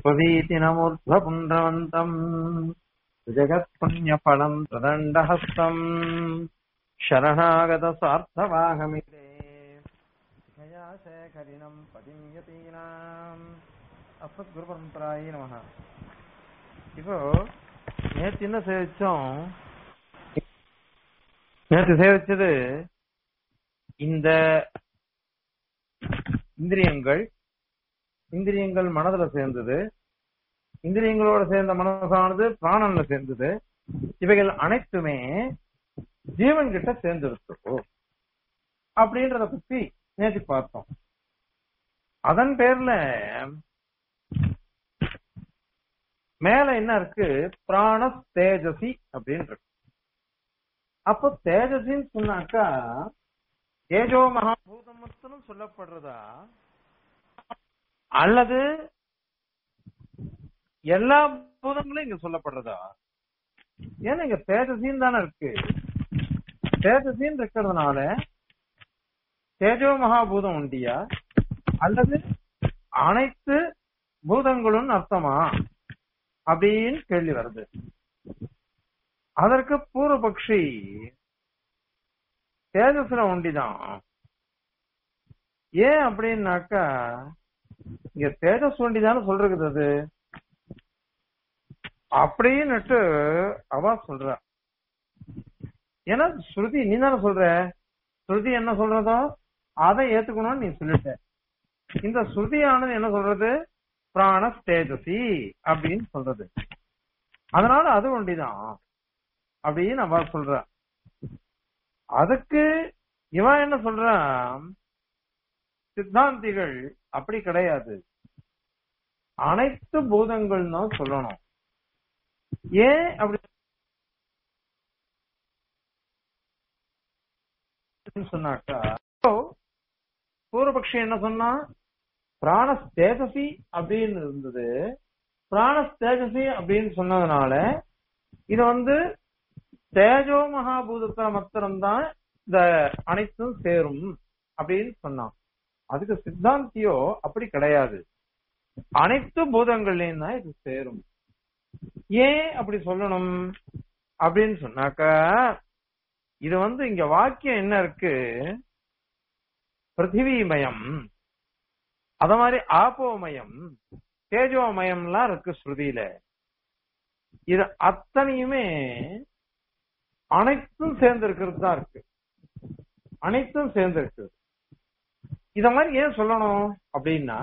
स्ववीतिनमूर्ध्वपुण्ड्रवन्तम् जगत्पुण्यफलम् प्रदण्डहस्तम् शरणागतस्वार्थवाहमिते शिखया शेखरिणम् पतिम् यतीनाम् அஸ்மத்குருபரம்பராயே நமக இப்போ நேற்று என்ன சேவிச்சோம் நேற்று சேவிச்சது இந்த இந்திரியங்கள் இந்திரியங்கள் மனதுல சேர்ந்தது இந்திரியங்களோட சேர்ந்த மனசானது பிராணன்ல சேர்ந்தது இவைகள் அனைத்துமே ஜீவன் கிட்ட சேர்ந்துருச்சு அப்படின்றத பத்தி நேற்று பார்த்தோம் அதன் பேர்ல மேல என்ன இருக்கு பிராண தேஜசி அப்படின்னு இருக்கு அப்போ தேஜசின்னு சொன்னாக்கா தேஜோ மகாபூதம் மட்டும் சொல்லப்படுறதா அல்லது எல்லா பூதங்களும் இங்க சொல்லப்படுறதா ஏன்னா இங்க தேஜசின்னு தானே இருக்கு தேஜசின்னு இருக்கிறதுனால தேஜோ மகாபூதம் உண்டியா அல்லது அனைத்து பூதங்களும் அர்த்தமா அப்படின்னு கேள்வி வருது அதற்கு பூர்வபக்ஷி தேஜஸ்ல ஒண்டிதான் ஏன் அப்படின்னாக்கா இங்க தேஜஸ் ஒண்டிதான்னு சொல்றது அது அப்படின்னுட்டு அவ சொல்ற ஏன்னா ஸ்ருதி நீ தானே சொல்ற ஸ்ருதி என்ன சொல்றதோ அதை ஏத்துக்கணும்னு நீ சொல்லிட்ட இந்த ஸ்ருதியானது என்ன சொல்றது பிராண தேஜசி அப்படின்னு சொல்றது அதனால அது ஒண்டிதான் அப்படின்னு அவ சொல்ற அதுக்கு இவன் என்ன சொல்றான் சித்தாந்திகள் அப்படி கிடையாது அனைத்து பூதங்கள் தான் சொல்லணும் ஏன் அப்படி சொன்னாக்கா பூர்வபக்ஷி என்ன சொன்னா பிராண தேஜசி அப்படின்னு இருந்தது பிராண தேஜசி அப்படின்னு சொன்னதுனால இது வந்து தேஜோ மகாபூதத்துல மாத்திரம்தான் இந்த அனைத்தும் சேரும் அப்படின்னு சொன்னான் அதுக்கு சித்தாந்தியோ அப்படி கிடையாது அனைத்து பூதங்கள்லயும் தான் இது சேரும் ஏன் அப்படி சொல்லணும் அப்படின்னு சொன்னாக்கா இது வந்து இங்க வாக்கியம் என்ன இருக்கு பிருத்திவிமயம் அத மாதிரி ஆப்போமயம் தேஜோமயம்லாம் இருக்கு ஸ்ருதியில இது அத்தனையுமே அனைத்தும் சேர்ந்து இருக்கிறது தான் இருக்கு அனைத்தும் சேர்ந்து இருக்கு இத மாதிரி ஏன் சொல்லணும் அப்படின்னா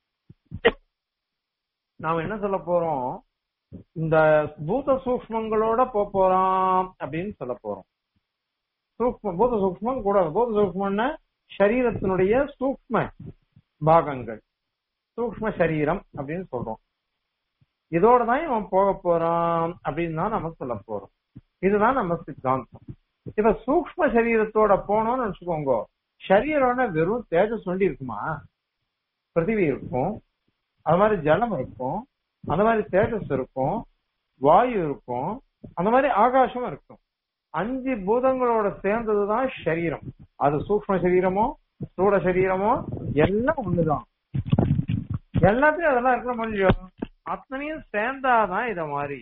நாம என்ன சொல்ல போறோம் இந்த பூத சூக்மங்களோட போறோம் அப்படின்னு சொல்ல போறோம் சூக்ம பூத சூக்மம் கூடாது பூத சூக்மம்னா சரீரத்தினுடைய சூக்ம பாகங்கள் சூக்ம சரீரம் அப்படின்னு சொல்றோம் இதோட தான் இவன் போக போறான் அப்படின்னு தான் நம்ம சொல்ல போறோம் இதுதான் நம்ம சித்தாந்தம் இப்ப சூக்ம சரீரத்தோட போனோம்னு வச்சுக்கோங்க சரீரம்னா வெறும் தேஜஸ் வண்டி இருக்குமா பிருத்திவி இருக்கும் அது மாதிரி ஜலம் இருக்கும் அந்த மாதிரி தேஜஸ் இருக்கும் வாயு இருக்கும் அந்த மாதிரி ஆகாசம் இருக்கும் அஞ்சு பூதங்களோட சேர்ந்ததுதான் சரீரம் அது சூக்ம சரீரமோ ஸ்தூல சரீரமோ எல்லாம் ஒண்ணுதான் எல்லாத்தையும் அதெல்லாம் இருக்கிற முடியும் அத்தனையும் சேர்ந்தாதான் இத மாதிரி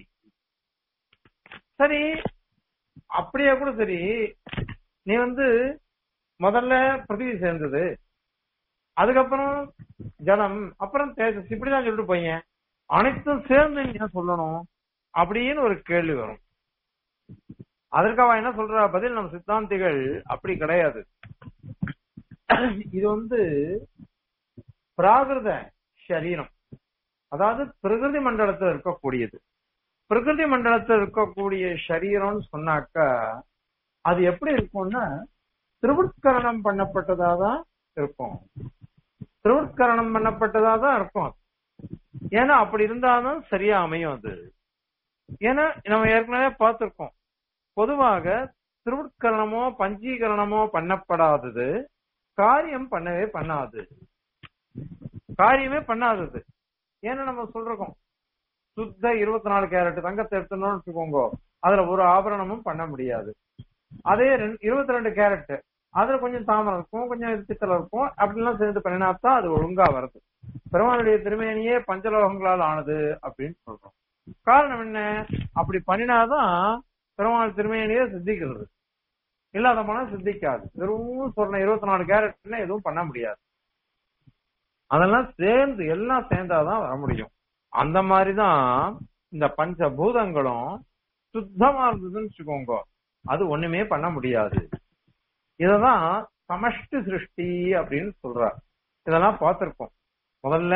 சரி அப்படியே கூட சரி நீ வந்து முதல்ல பிருத்திவி சேர்ந்தது அதுக்கப்புறம் ஜலம் அப்புறம் தேஜஸ் இப்படிதான் சொல்லிட்டு போய் அனைத்தும் சேர்ந்து நீ சொல்லணும் அப்படின்னு ஒரு கேள்வி வரும் அதற்கு அவன் என்ன சொல்றா பதில் நம்ம சித்தாந்திகள் அப்படி கிடையாது இது வந்து பிராகிருத சரீரம் அதாவது பிரகிருதி மண்டலத்தில் இருக்கக்கூடியது பிரகிருதி மண்டலத்தில் இருக்கக்கூடிய சரீரம்னு சொன்னாக்கா அது எப்படி இருக்கும்னா திருவுட்கரணம் பண்ணப்பட்டதா தான் இருக்கும் திருவுட்கரணம் பண்ணப்பட்டதா தான் இருக்கும் ஏன்னா அப்படி இருந்தாதான் சரியா அமையும் அது ஏன்னா நம்ம ஏற்கனவே பார்த்திருக்கோம் பொதுவாக திருவுட்கரணமோ பஞ்சீகரணமோ பண்ணப்படாதது காரியம் பண்ணவே பண்ணாது காரியமே பண்ணாதது ஏன்னா நம்ம சொல்றோம் சுத்த இருபத்தி நாலு கேரட் தங்கத்தை எடுத்தோம்னு வச்சுக்கோங்க அதுல ஒரு ஆபரணமும் பண்ண முடியாது அதே இருபத்தி ரெண்டு கேரட் அதுல கொஞ்சம் தாமரம் இருக்கும் கொஞ்சம் பித்தளை இருக்கும் அப்படிலாம் சேர்ந்து பண்ணினாத்தான் அது ஒழுங்கா வருது பெருமானுடைய திருமேனியே பஞ்சலோகங்களால் ஆனது அப்படின்னு சொல்றோம் காரணம் என்ன அப்படி பண்ணினாதான் பெருமாள் திருமேனியே சித்திக்கிறது இல்லாத போனா சித்திக்காது வெறும் சொன்ன இருபத்தி நாலு கேரட்னா எதுவும் பண்ண முடியாது அதெல்லாம் சேர்ந்து எல்லாம் சேர்ந்தாதான் வர முடியும் அந்த மாதிரிதான் இந்த பஞ்சபூதங்களும் சுத்தமா இருந்ததுன்னு வச்சுக்கோங்க அது ஒண்ணுமே பண்ண முடியாது இததான் சமஷ்டி சிருஷ்டி அப்படின்னு சொல்றார் இதெல்லாம் பார்த்திருக்கோம் முதல்ல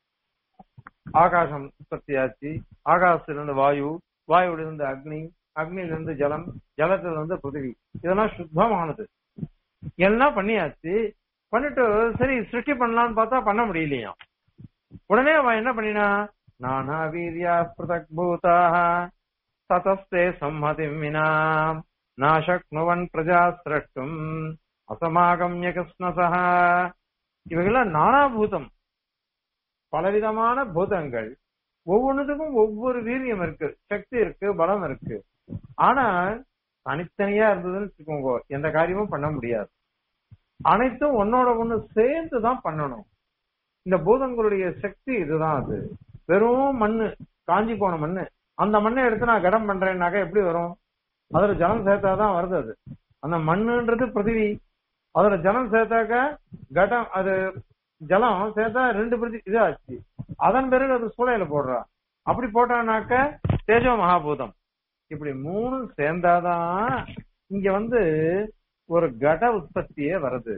ஆகாசம் உற்பத்தி ஆச்சு ஆகாசத்திலிருந்து வாயு வாயுவிலிருந்து அக்னி அக்னியிலிருந்து ஜலம் ஜலத்திலிருந்து பிருத்திவி இதெல்லாம் சுத்தமானது எல்லாம் பண்ணியாச்சு பண்ணிட்டு சரி சிருஷ்டி பண்ணலாம்னு பார்த்தா பண்ண முடியலையா உடனே அவன் என்ன பண்ணினா நானா வீரியா பிரதக் பூதாக ததஸ்தே சம்மதிம் வினா நாசக்னுவன் பிரஜா சிரஷ்டும் அசமாகம்ய கிருஷ்ணசா இவைகள்லாம் நானாபூதம் பலவிதமான பூதங்கள் ஒவ்வொன்றுத்துக்கும் ஒவ்வொரு வீரியம் இருக்கு சக்தி இருக்கு பலம் இருக்கு ஆனா தனித்தனியா இருந்ததுன்னு வச்சுக்கோங்க எந்த காரியமும் பண்ண முடியாது அனைத்தும் ஒன்னோட ஒண்ணு சேர்ந்து தான் பண்ணணும் இந்த பூதங்களுடைய சக்தி இதுதான் அது வெறும் மண்ணு காஞ்சி போன மண்ணு அந்த மண்ணை எடுத்து நான் கடம் பண்றேன்னாக்க எப்படி வரும் அதுல ஜலம் சேர்த்தாதான் வருது அது அந்த மண்ணுன்றது பிருத்திவி அதுல ஜலம் சேர்த்தாக்க கடம் அது ஜலம் சேர்த்தா ரெண்டு பிரதி இது ஆச்சு அதன் பிறகு அது சூளையில போடுறா அப்படி போட்டானாக்க தேஜோ மகாபூதம் இப்படி மூணு சேர்ந்தாதான் இங்க வந்து ஒரு கட உற்பத்தியே வருது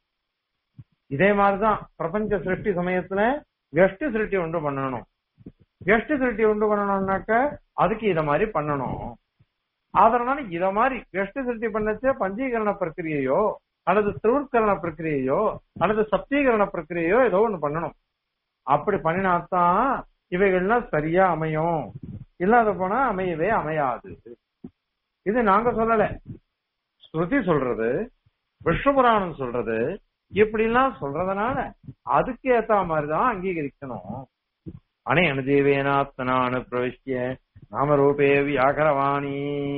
இதே மாதிரிதான் பிரபஞ்ச சிருஷ்டி சமயத்துல வெஷ்டி சிருஷ்டி ஒன்று பண்ணணும் வெஷ்டி சிருஷ்டி ஒன்று பண்ணணும்னாக்க அதுக்கு இத மாதிரி பண்ணணும் அதனால இத மாதிரி வெஷ்டி சிருஷ்டி பண்ணச்ச பஞ்சீகரண பிரக்கிரியையோ அல்லது திருவுட்கரண பிரக்கிரியையோ அல்லது சப்தீகரண பிரக்கிரியையோ ஏதோ ஒண்ணு பண்ணணும் அப்படி பண்ணினாத்தான் இவைகள்லாம் சரியா அமையும் இல்லாத போனா அமையவே அமையாது இது நாங்க சொல்லல ஸ்ருதி சொல்றது விஷ்ணு புராணம் சொல்றது இப்படி எல்லாம் சொல்றதுனால அதுக்கு ஏத்த மாதிரிதான் அங்கீகரிக்கணும் அனே அனுதேவேனாத்மனானு பிரவிஷ்ய நாமரூபே வியாகரவாணி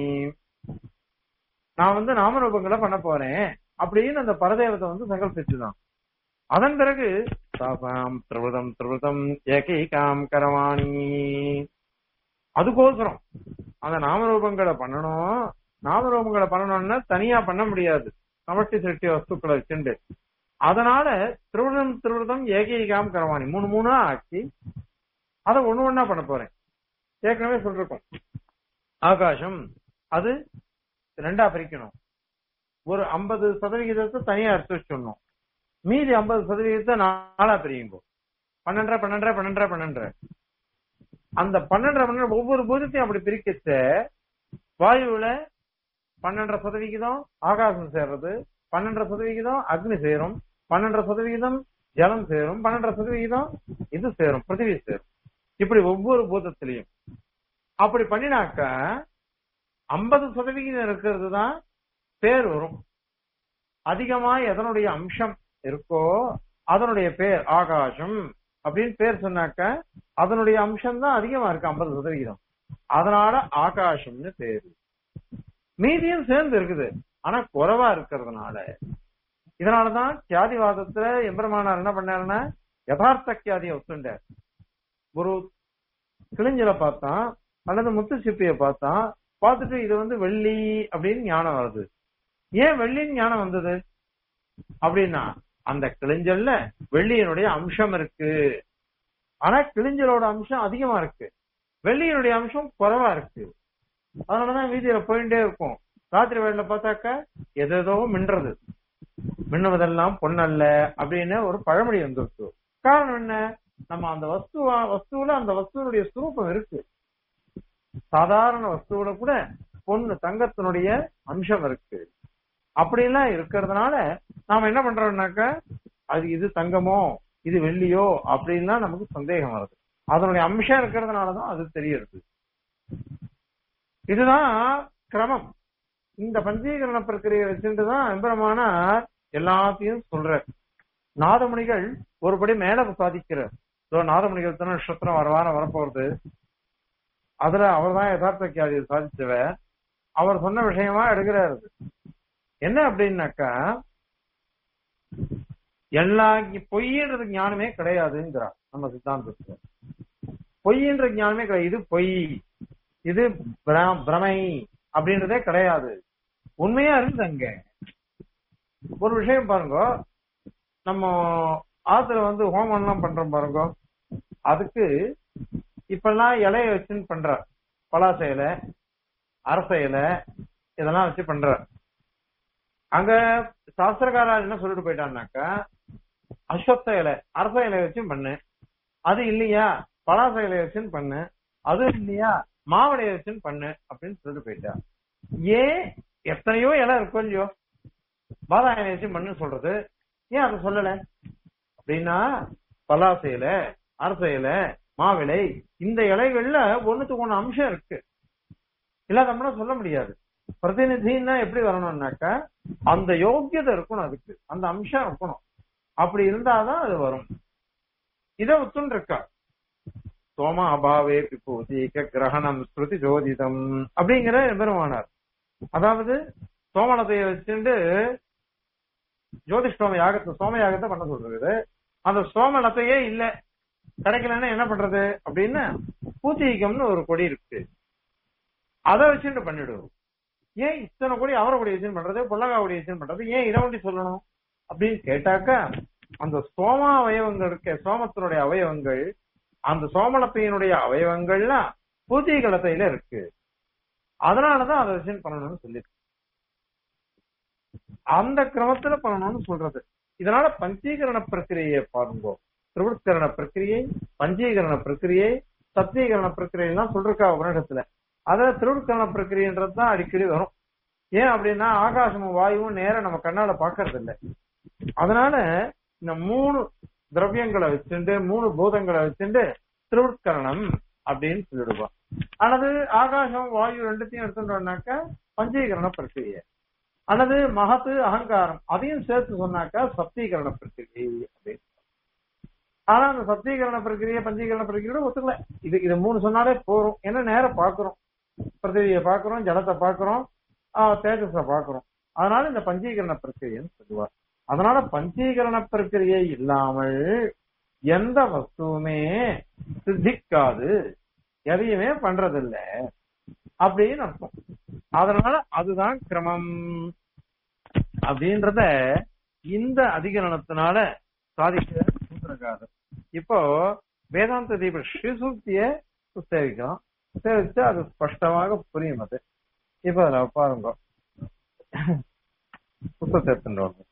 நான் வந்து நாமரூபங்களை பண்ண போறேன் அப்படின்னு அந்த பரதேவத்தை வந்து சங்கல்பிச்சுதான் அதன் பிறகு தாசாம் திரிவிதம் திரிவிதம் ஏகைகாம் கரவாணி அதுக்கோசரம் அந்த நாமரூபங்களை பண்ணணும் நாமரூபங்களை பண்ணணும்னா தனியா பண்ண முடியாது சமஷ்டி சிருஷ்டி வஸ்துக்களை வச்சுண்டு அதனால திருவிதம் திருவிதம் ஏகைகாம் கரவாணி மூணு மூணா ஆக்கி அதை ஒண்ணு ஒண்ணா பண்ண போறேன் ஏற்கனவே சொல்லிருக்கோம் ஆகாசம் அது ரெண்டா பிரிக்கணும் ஒரு ஐம்பது சதவிகிதத்தை தனியா எடுத்து வச்சிடணும் மீதி ஐம்பது சதவிகிதத்தை நாலா பிரியுங்க பன்னெண்டரை பன்னெண்டரை பன்னெண்டரை பன்னெண்டரை அந்த பன்னெண்டரை பன்னெண்டு ஒவ்வொரு பூதத்தையும் அப்படி பிரிக்கச்ச வாயுவுல பன்னெண்டரை சதவிகிதம் ஆகாசம் சேர்றது பன்னெண்டரை சதவிகிதம் அக்னி சேரும் பன்னெண்டரை சதவிகிதம் ஜலம் சேரும் பன்னெண்டரை சதவிகிதம் இது சேரும் பிருத்திவி சேரும் இப்படி ஒவ்வொரு பூதத்திலையும் அப்படி பண்ணினாக்க ஐம்பது சதவிகிதம் இருக்கிறது தான் பேர் வரும் அதிகமா எதனுடைய அம்சம் இருக்கோ அதனுடைய பேர் ஆகாசம் அப்படின்னு பேர் சொன்னாக்க அதனுடைய அம்சம் தான் அதிகமா இருக்கு ஐம்பது சதவிகிதம் அதனால ஆகாசம்னு பேரு மீதியும் சேர்ந்து இருக்குது ஆனா குறைவா இருக்கிறதுனால இதனாலதான் கியாதிவாதத்துல எம்பெருமானார் என்ன பண்ணாருன்னா யதார்த்த கியாதியை ஒத்துண்டார் ஒரு கிழிஞ்சலை பார்த்தான் அல்லது முத்து சிப்பியை பார்த்தான் பார்த்துட்டு இது வந்து வெள்ளி அப்படின்னு ஞானம் வருது ஏன் வெள்ளின்னு ஞானம் வந்தது அப்படின்னா அந்த கிழிஞ்சல்ல வெள்ளியினுடைய அம்சம் இருக்கு ஆனா கிழிஞ்சலோட அம்சம் அதிகமா இருக்கு வெள்ளியினுடைய அம்சம் குறைவா இருக்கு அதனாலதான் வீதியில போயிட்டே இருக்கும் ராத்திரி வேலையில பார்த்தாக்க எதோ மின்றது மின்னுவதெல்லாம் பொன்னல்ல அப்படின்னு ஒரு பழமொழி வந்துருக்கு காரணம் என்ன நம்ம அந்த வஸ்துவா வஸ்துவில அந்த வஸ்துவனுடைய சுரூபம் இருக்கு சாதாரண வஸ்துவில கூட பொண்ணு தங்கத்தினுடைய அம்சம் இருக்கு அப்படிலாம் இருக்கிறதுனால நாம என்ன பண்றோம்னாக்க அது இது தங்கமோ இது வெள்ளியோ அப்படின்னா நமக்கு சந்தேகம் வருது அதனுடைய அம்சம் இருக்கிறதுனாலதான் அது தெரியறது இதுதான் கிரமம் இந்த பஞ்சீகரண பிரக்கிரியை வச்சுட்டு தான் எம்பெருமானார் எல்லாத்தையும் சொல்ற நாதமணிகள் ஒருபடி மேல சாதிக்கிறார் இதோ நாதமணிகள் தின நட்சத்திரம் வர வாரம் வரப்போறது அதுல அவர் தான் யதார்த்த கியாதியை சாதிச்சவர் அவர் சொன்ன விஷயமா எடுக்கிறாரு என்ன அப்படின்னாக்கா எல்லா பொய்ன்றது ஞானமே கிடையாதுங்கிறார் நம்ம சித்தாந்தத்துல பொய்ன்ற ஞானமே கிடையாது இது பொய் இது பிர- பிரமை அப்படின்றதே கிடையாது உண்மையா இருக்குது அங்க ஒரு விஷயம் பாருங்க நம்ம ஆத்துல வந்து ஹோமம் எல்லாம் பண்றோம் பாருங்க அதுக்கு இப்பெல்லாம் இலைய வச்சுன்னு பண்ற பலாச இலை அரச இலை இதெல்லாம் வச்சு பண்ற அங்க சாஸ்திரக்காரா என்ன சொல்லிட்டு போயிட்டான்னாக்கா அஸ்வத்த இலை அரச இலை வச்சும் பண்ணு அது இல்லையா பலாச இலை வச்சுன்னு பண்ணு அது இல்லையா மாவடைய வச்சுன்னு பண்ணு அப்படின்னு சொல்லிட்டு போயிட்டா ஏன் எத்தனையோ இலை இருக்கும் இல்லையோ பாதாம் இலை வச்சு பண்ணு சொல்றது ஏன் அதை சொல்லல அப்படின்னா பலாச இலை அரச இலை மாவிலை இந்த இலைகள்ல ஒண்ணுத்துக்கு ஒண்ணு அம்சம் இருக்கு இல்லாதம்னா சொல்ல முடியாது பிரதிநிதின்னா எப்படி வரணும்னாக்கா அந்த யோக்கியதை இருக்கணும் அதுக்கு அந்த அம்சம் இருக்கணும் அப்படி இருந்தாதான் அது வரும் இத ஒத்துன்னு இருக்கா சோம அபாவே பிபூதிக கிரகணம் ஸ்ருதி ஜோதிடம் அப்படிங்கிற பெருமானார் அதாவது சோமனத்தைய வச்சுட்டு ஜோதிஷ்டோம யாகத்தை சோம யாகத்தை பண்ண சொல்றது அந்த சோமலத்தையே இல்ல கிடைக்கலன்னா என்ன பண்றது அப்படின்னு பூத்தீகம்னு ஒரு கொடி இருக்கு அதை வச்சுட்டு பண்ணிடுவோம் ஏன் இத்தனை கொடி அவரை கொடி வச்சுன்னு பண்றது பொல்லங்கா கொடி வச்சுன்னு பண்றது ஏன் இதை ஒண்டி சொல்லணும் அப்படின்னு கேட்டாக்கா அந்த சோம அவயவங்கள் இருக்க சோமத்தினுடைய அவயவங்கள் அந்த சோமலத்தையினுடைய அவயவங்கள்லாம் பூத்திகலத்தையில இருக்கு அதனாலதான் அதை வச்சுன்னு பண்ணணும்னு சொல்லி அந்த கிரமத்துல பண்ணணும்னு சொல்றது இதனால பஞ்சீகரண பிரக்கிரியை பாருங்க திருவிற்கரண பிரக்கிரியை பஞ்சீகரண பிரக்கிரியை சத்தியீகரண பிரக்கிரியை எல்லாம் சொல்றா உபநிடத்துல அதுல திருவிற்கரண பிரக்கிரியன்றது தான் அடிக்கடி வரும் ஏன் அப்படின்னா ஆகாசமும் வாயுவும் நேரம் நம்ம கண்ணால பாக்குறது இல்ல அதனால இந்த மூணு திரவியங்களை வச்சுட்டு மூணு பூதங்களை வச்சுட்டு திருவிற்கரணம் அப்படின்னு சொல்லிடுவோம் அல்லது ஆகாசம் வாயு ரெண்டுத்தையும் எடுத்துட்டோம்னாக்கா பஞ்சீகரண பிரக்கிரியை அல்லது மகத்து அகங்காரம் அதையும் சேர்த்து சொன்னாக்கா சப்தீகரண பிரக்கிரியை அப்படின்னு ஆனா அந்த சப்தீகரண பிரக்கிரியை பஞ்சீகரண பிரக்கிரியோட ஒத்துக்கல இது இது மூணு சொன்னாலே போறோம் ஏன்னா நேரம் பாக்குறோம் பிருத்திவியை பாக்குறோம் ஜலத்தை பாக்குறோம் தேஜஸ பாக்குறோம் அதனால இந்த பஞ்சீகரண பிரக்கிரியன்னு சொல்லுவார் அதனால பஞ்சீகரண பிரக்கிரியை இல்லாமல் எந்த வஸ்துவுமே சித்திக்காது எதையுமே பண்றதில்ல அப்படின்னு அர்த்தம் அதனால அதுதான் கிரமம் அப்படின்றத இந்த அதிகரணத்தினால சாதிக்க சூத்திரக்காரர் இப்போ வேதாந்த தீப ஸ்ரீசூக்திய சேவிக்கிறோம் சேவிச்சு அது ஸ்பஷ்டமாக புரியும் அது இப்ப அதுல பாருங்க புத்தகத்தை எடுத்துட்டு வாங்க.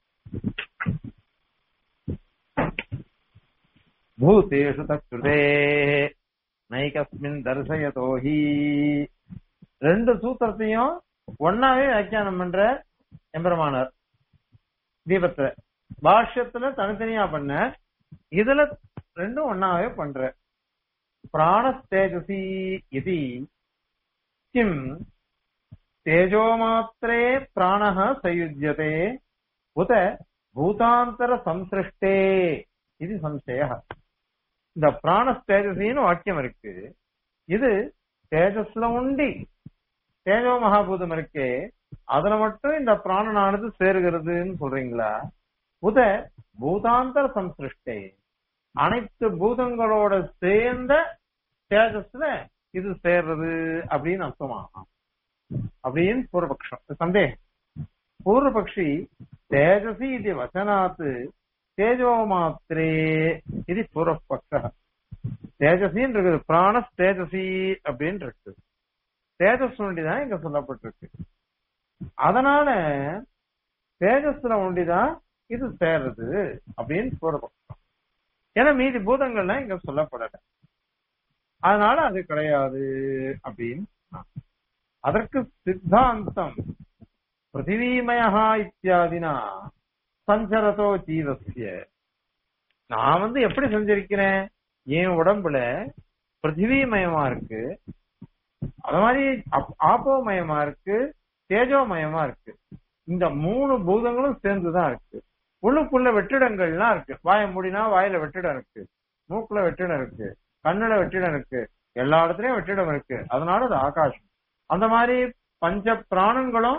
பூதேஷு தத்ருதே நைகஸ்மின் தரிசயதோ ஹி ரெண்டு சூத்திரத்தையும் ஒன்னாவே வியாக்கியானம் பண்ற எம்பெருமானார் தீபத்துல பாஷ்யத்துல தனித்தனியா பண்ண இதுல ரெண்டும் ஒன்னாவே பண்ற பிராணஸ்தேஜசி இது கிம் தேஜோ மாத்திரே பிராணः சயுஜ்யते உத பூதாந்தர சம்சிருஷ்டே இது சம்சய இந்த பிராணஸ்தேஜசின்னு வாக்கியம் இருக்கு இது தேஜஸ்ல உண்டி தேஜோ மகாபூதம் இருக்கே அதுல மட்டும் இந்த பிராணனானது சேருகிறதுன்னு சொல்றீங்களா உத பூதாந்தர சம்சிருஷ்டே அனைத்து பூதங்களோட சேர்ந்த தேஜஸ்ல இது சேர்றது அப்படின்னு அர்த்தமாகும் அப்படின்னு பூர்வபக்ஷம் இது சந்தேகம் பூர்வபக்ஷி தேஜசி இது வச்சனாத்து தேஜோ மாத்திரே இது பூர்வபக்ஷ தேஜசின்னு இருக்குது பிராணஸ் தேஜசி அப்படின்னு இருக்கு தேஜஸ் ஒண்டிதான் இங்க சொல்லப்பட்டிருக்கு அதனால தேஜஸ்ல ஒண்டிதான் இது சேர்றது அப்படின்னு பூர்வபக்ஷம் ஏன்னா மீதி பூதங்கள்லாம் இங்க சொல்லப்படல அதனால அது கிடையாது அப்படின்னு சொன்னான். அதற்கு சித்தாந்தம் பிருத்திவீமயா இத்தியாதினா சஞ்சரதோ ஜீவசிய நான் வந்து எப்படி சஞ்சரிக்கிறேன் என் உடம்புல பிருத்திவிமயமா இருக்கு அது மாதிரி அப்- ஆப்போமயமா இருக்கு தேஜோமயமா இருக்கு இந்த மூணு பூதங்களும் சேர்ந்துதான் இருக்கு உள்ளுக்குள்ள வெற்றிடங்கள்லாம் இருக்கு வாய மூடினா வாயில வெற்றிடம் இருக்கு மூக்குல வெற்றிடம் இருக்கு கண்ணுல வெற்றிடம் இருக்கு எல்லா இடத்துலயும் வெற்றிடம் இருக்கு அதனால அது ஆகாசம் அந்த மாதிரி பஞ்ச பிராணங்களும்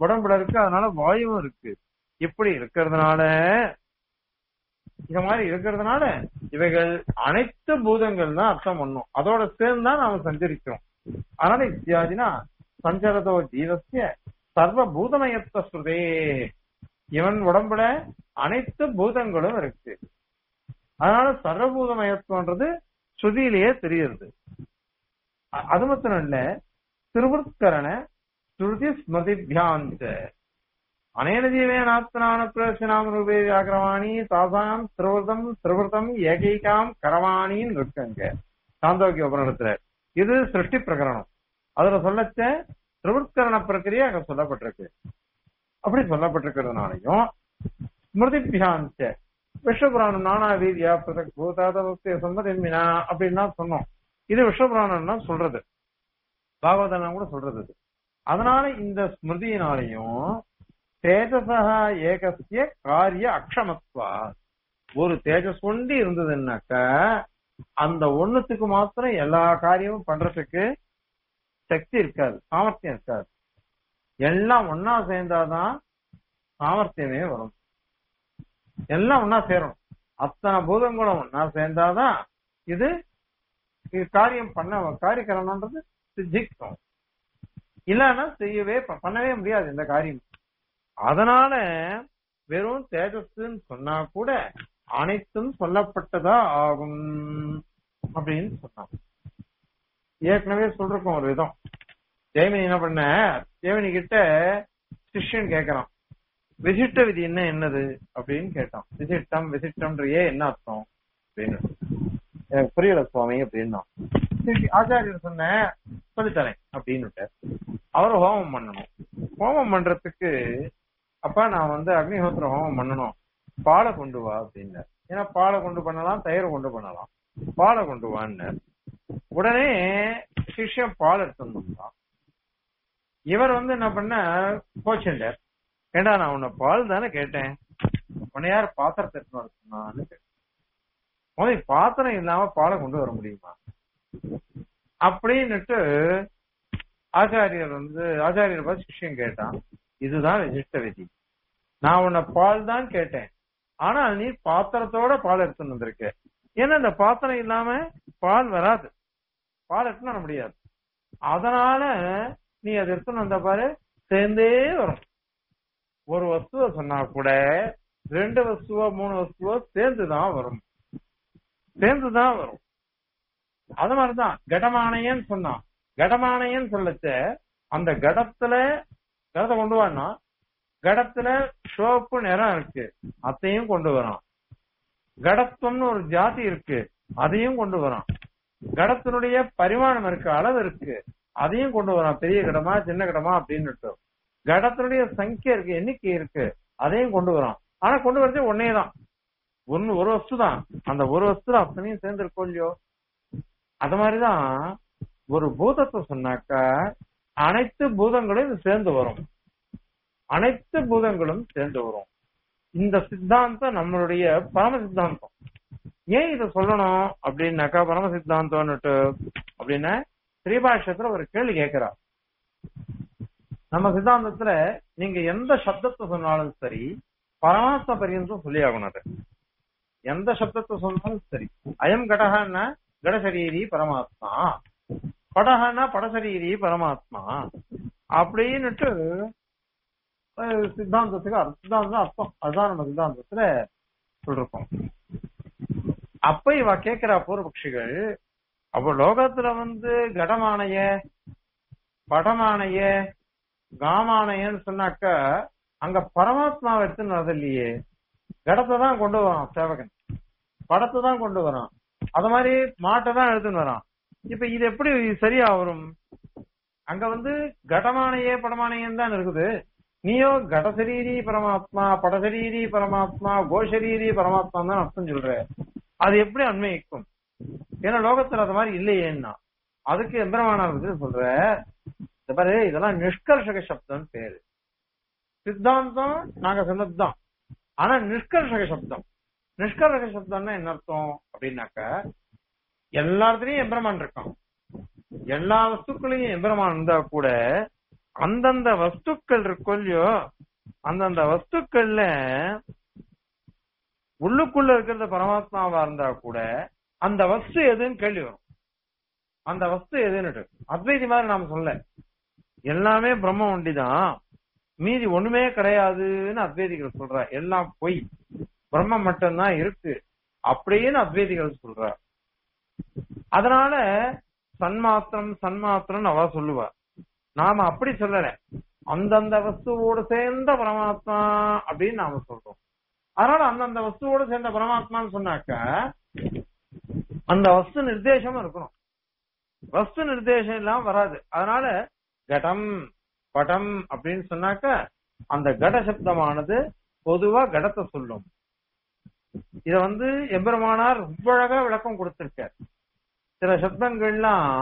உடம்புல இருக்கு அதனால வாயுவும் இருக்கு இப்படி இருக்கிறதுனால இந்த மாதிரி இருக்கிறதுனால இவைகள் அனைத்து பூதங்கள் தான் அர்த்தம் பண்ணும் அதோட சேர்ந்து தான் நாம சஞ்சரிக்கிறோம் அதனால இத்தியாதினா சஞ்சரதோ ஜீவசிய சர்வ பூதமயத்த ஸ்ருதே இவன் உடம்புல அனைத்து பூதங்களும் இருக்கு அதனால சர்வபூதமயத்துவன்றது ஸ்ருதியிலேயே தெரியுது அ- அது மாத்திரம் இல்ல திருவருட்கரண ஸ்ருதி ஸ்மிருதிபியாந்த அனேன ஜீவேனாத்மனான பிரசனாம் ரூபே வியாக்கிரவாணி தாசாம் திருவதம் திருவதம் ஏகைகாம் கரவாணின்னு இருக்குங்க சாந்தோக்கிய உபநிடத்துல இது சிருஷ்டி பிரகரணம் அதுல சொல்லச்ச திருவருட்கரண பிரக்கிரியை அங்க சொல்லப்பட்டிருக்கு அப்படி சொல்லப்பட்டிருக்கிறதுனாலையும் ஸ்மிருதிபியாந்த விஸ்வபுராணம் நானா வீதியா பிரதக் பூதாதவஸ்தே சம்மதிமினா அப்படின்னா சொன்னோம் இது விஸ்வபுராணம்னா சொல்றது பாகவதெல்லாம் கூட சொல்றது இது. அதனால இந்த ஸ்மிருதியினாலையும் தேஜசா ஏகசிய காரிய அக்ஷமத்வா ஒரு தேஜஸ் ஒண்டி இருந்ததுன்னாக்க அந்த ஒண்ணுத்துக்கு மாத்திரம் எல்லா காரியமும் பண்றதுக்கு சக்தி இருக்காது சாமர்த்தியம் இருக்காது எல்லாம் ஒன்னா சேர்ந்தாதான் சாமர்த்தியமே வரும் எல்லாம் ஒன்னா சேரும் அத்தனை பூதங்களும் ஒன்னா சேர்ந்தாதான் இது இது காரியம் பண்ண காரியக்கரணம்ன்றது சித்திக்கும் இல்லைன்னா செய்யவே ப- பண்ணவே முடியாது இந்த காரியம் அதனால வெறும் தேஜஸ்ன்னு சொன்னா கூட அனைத்தும் சொல்லப்பட்டதா ஆகும் அப்படின்னு சொன்னான் ஏற்கனவே சொல்றோம் ஒரு விதம் ஜெயமினி என்ன பண்ண ஜெயமினி கிட்ட சிஷ்யன் கேக்குறான் விசிட்ட விதி என்ன என்னது அப்படின்னு கேட்டான் விசிட்டம் விசிட்டம்ன்றையே என்ன அர்த்தம் அப்படின்னு எனக்கு புரியல சுவாமி அப்படின்னா சரி, ஆச்சாரியர் சொன்ன சொல்லித்தரேன் அப்படின்னு அவர் ஹோமம் பண்ணணும் ஹோமம் பண்றதுக்கு அப்பா நான் வந்து அக்னிஹோத்திரம் ஹோமம் பண்ணணும் பாலை கொண்டு வா அப்படின்னார் ஏன்னா பாலை கொண்டு பண்ணலாம் தயிரை கொண்டு பண்ணலாம் பாலை கொண்டு வான்னார் உடனே சிஷ்யம் பால் எடுத்துட்டு வந்தான் இவர் வந்து என்ன பண்ண கோச்சண்டர் ஏண்டா நான் உன்னை பால் தானே கேட்டேன் உன்னை யார் பாத்திரத்தை எடுத்துன்னு வர சொன்னான்னு கேட்டேன். முதல்ல பாத்திரம் இல்லாம பாலை கொண்டு வர முடியுமா அப்படின்னுட்டு ஆச்சாரியர் வந்து ஆச்சாரியர் பார்த்து சிஷ்யம் கேட்டான் இதுதான் விசிஷ்ட விதி நான் உன்னை பால் தான் கேட்டேன் ஆனா நீ பாத்திரத்தோட பால் எடுத்துன்னு வந்திருக்க ஏன்னா இந்த பாத்திரம் இல்லாம பால் வராது பால் எடுத்துன்னு வர முடியாது அதனால நீ அதை எடுத்துன்னு வந்த பாரு சேர்ந்தே வரும் ஒரு வஸ்துவ சொன்னா கூட ரெண்டு வஸ்துவோ மூணு வஸ்துவோ சேர்ந்துதான் வரும் சேர்ந்துதான் வரும் அது மாதிரிதான் கடமானையன்னு சொன்னான் கடமானையன்னு சொல்லச்ச அந்த கடத்துல கடத்தை கொண்டு வான்னா கடத்துல சிவப்பு நிறம் இருக்கு அதையும் கொண்டு வரான் கடத்துவம்னு ஒரு ஜாதி இருக்கு அதையும் கொண்டு வரான் கடத்தினுடைய பரிமாணம் இருக்கு அளவு இருக்கு அதையும் கொண்டு வரான் பெரிய கடமா சின்ன கடமா அப்படின்னு கடத்தினுடைய சங்கியா இருக்கு எண்ணிக்கை இருக்கு அதையும் கொண்டு வரான் ஆனா கொண்டு வரது ஒன்னே தான் ஒன்னு ஒரு வஸ்து தான் அந்த ஒரு வஸ்து அத்தனையும் சேர்ந்து இருக்கோ இல்லையோ அது மாதிரிதான் ஒரு பூதத்தை சொன்னாக்கா அனைத்து பூதங்களும் இது சேர்ந்து வரும் அனைத்து பூதங்களும் சேர்ந்து வரும் இந்த சித்தாந்தம் நம்மளுடைய பரம சித்தாந்தம் ஏன் இத சொல்லணும் அப்படின்னாக்கா பரம சித்தாந்தம்னுட்டு அப்படின்னா ஸ்ரீபாஷ்யத்துல ஒரு கேள்வி கேட்கிறா நம்ம சித்தாந்தத்துல நீங்க எந்த சப்தத்தை சொன்னாலும் சரி பரமாத்ம பரியந்தம் சொல்லி ஆகணும் அது எந்த சப்தத்தை சொன்னாலும் சரி அயம் கடகன்னா கடசரீரி பரமாத்மா படகன்னா படசரீரி பரமாத்மா அப்படின்னுட்டு அஹ், சித்தாந்தத்துக்கு அர்த்தம் சித்தாந்தம் அர்த்தம் அதுதான் நம்ம சித்தாந்தத்துல சொல்றோம் அப்ப இவ கேக்குறா பூர்வபக்ஷிகள் அப்போ லோகத்துல வந்து கடமானைய படமானைய காமானையன்னு சொன்னாக்கா அங்க பரமாத்மாவை எடுத்துன்னு வரது இல்லையே கடத்தை தான் கொண்டு வரான் சேவகன் படத்தை தான் கொண்டு வரான் அது மாதிரி மாட்டை தான் எடுத்துன்னு வரான் இப்ப இது எப்படி சரியா வரும் அங்க வந்து கடமானையே படமானையன் தான் இருக்குது நீயோ கடசரீரி பரமாத்மா படசரீரி பரமாத்மா கோஷரீரி பரமாத்மா தான் அர்த்தம் சொல்ற அது எப்படி அன்வயிக்கும் ஏன்னா லோகத்துல அது மாதிரி இல்லையேன்னா அதுக்கு எம்பெருமானார் வந்து சொல்ற இந்த பாரு இதெல்லாம் நிஷ்கர்ஷக சப்தம் பேரு சித்தாந்தம் நாங்க சொன்னதுதான் ஆனா நிஷ்கர்ஷக சப்தம் நிஷ்கர்ஷக சப்தம்னா என்ன அர்த்தம் அப்படின்னாக்க எல்லாத்துலயும் எம்பெருமான் இருக்கான் எல்லா வஸ்துக்களையும் எம்பெருமான் இருந்தா கூட அந்தந்த வஸ்துக்கள் இருக்கும் இல்லையோ அந்தந்த வஸ்துக்கள்ல உள்ளுக்குள்ள இருக்கிறது பரமாத்மாவா இருந்தா கூட அந்த வஸ்து எதுன்னு கேள்வி வரும் அந்த வஸ்து எதுன்னு அத்வைதி மாதிரி நாம சொல்ல எல்லாமே பிரம்ம ஒண்டிதான் மீதி ஒண்ணுமே கிடையாதுன்னு அத்வைதிகள் சொல்ற எல்லாம் பொய் பிரம்மம் மட்டும்தான் இருக்கு அப்படின்னு அத்வைதிகள் சொல்ற அதனால சன்மாத்திரம் சன்மாத்திரம் அவ சொல்லுவா நாம அப்படி சொல்லல அந்தந்த வஸ்துவோடு சேர்ந்த பரமாத்மா அப்படின்னு நாம சொல்றோம் அதனால அந்தந்த வஸ்துவோடு சேர்ந்த பரமாத்மான்னு சொன்னாக்க அந்த வஸ்து நிர்தேசம் இருக்கணும் வஸ்து நிர்தேசம் எல்லாம் வராது அதனால கடம் படம் அப்படின்னு சொன்னாக்க அந்த கட சப்தமானது பொதுவா கடத்தை சொல்லும் இத வந்து எம்பெருமானார் ரொம்ப அழகா விளக்கம் கொடுத்திருக்கார் சில சப்தங்கள்லாம்